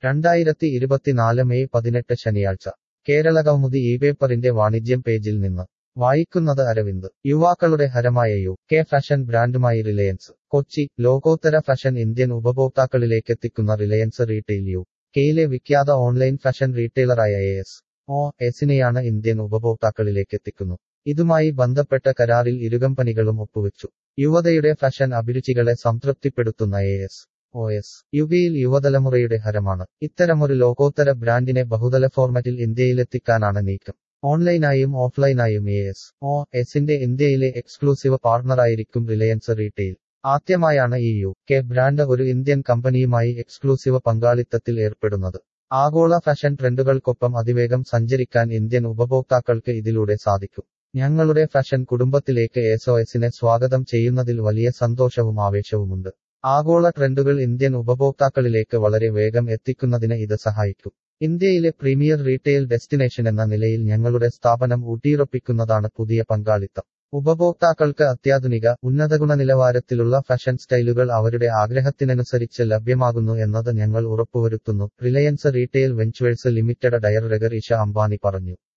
രണ്ടായിരത്തി ഇരുപത്തിനാല് മെയ് പതിനെട്ട് ശനിയാഴ്ച കേരള കൗമുദി ഈ പേപ്പറിന്റെ വാണിജ്യം പേജിൽ നിന്ന് വായിക്കുന്നത് അരവിന്ദ് യുവാക്കളുടെ ഹരമായ യു കെ ഫാഷൻ ബ്രാൻഡുമായി റിലയൻസ് കൊച്ചി ലോകോത്തര ഫാഷൻ ഇന്ത്യൻ ഉപഭോക്താക്കളിലേക്കെത്തിക്കുന്ന റിലയൻസ് റീറ്റെയിൽ യു കെയിലെ വിഖ്യാത ഓൺലൈൻ ഫാഷൻ റീറ്റെയിലറായ എ എസ് ഒ എസിനെയാണ് ഇന്ത്യൻ ഉപഭോക്താക്കളിലേക്കെത്തിക്കുന്നു ഇതുമായി ബന്ധപ്പെട്ട കരാറിൽ ഇരുകമ്പനികളും ഒപ്പുവെച്ചു യുവതയുടെ ഫാഷൻ അഭിരുചികളെ സംതൃപ്തിപ്പെടുത്തുന്ന എ എസ് ഒ എസ് യുകെയിൽ യുവതലമുറയുടെ ഹരമാണ് ഇത്തരമൊരു ലോകോത്തര ബ്രാൻഡിനെ ബഹുതല ഫോർമാറ്റിൽ ഇന്ത്യയിലെത്തിക്കാനാണ് നീക്കം ഓൺലൈനായും ഓഫ്ലൈനായും എ എസ് ഒ എസിന്റെ ഇന്ത്യയിലെ എക്സ്ക്ലൂസീവ് പാർട്ണറായിരിക്കും റിലയൻസ് റീറ്റെയിൽ ആദ്യമായാണ് ഈ യു കെ ബ്രാൻഡ് ഒരു ഇന്ത്യൻ കമ്പനിയുമായി എക്സ്ക്ലൂസീവ് പങ്കാളിത്തത്തിൽ ഏർപ്പെടുന്നത് ആഗോള ഫാഷൻ ട്രെൻഡുകൾക്കൊപ്പം അതിവേഗം സഞ്ചരിക്കാൻ ഇന്ത്യൻ ഉപഭോക്താക്കൾക്ക് ഇതിലൂടെ സാധിക്കും ഞങ്ങളുടെ ഫാഷൻ കുടുംബത്തിലേക്ക് എസ്ഒഎസിനെ സ്വാഗതം ചെയ്യുന്നതിൽ വലിയ സന്തോഷവും ആവേശവുമുണ്ട് ആഗോള ട്രെൻഡുകൾ ഇന്ത്യൻ ഉപഭോക്താക്കളിലേക്ക് വളരെ വേഗം എത്തിക്കുന്നതിന് ഇത് സഹായിക്കും ഇന്ത്യയിലെ പ്രീമിയർ റീറ്റെയിൽ ഡെസ്റ്റിനേഷൻ എന്ന നിലയിൽ ഞങ്ങളുടെ സ്ഥാപനം ഊട്ടിയുറപ്പിക്കുന്നതാണ് പുതിയ പങ്കാളിത്തം ഉപഭോക്താക്കൾക്ക് അത്യാധുനിക ഉന്നത ഗുണനിലവാരത്തിലുള്ള ഫാഷൻ സ്റ്റൈലുകൾ അവരുടെ ആഗ്രഹത്തിനനുസരിച്ച് ലഭ്യമാകുന്നു എന്നത് ഞങ്ങൾ ഉറപ്പുവരുത്തുന്നു Reliance retail ventures limited director Isha Ambani പറഞ്ഞു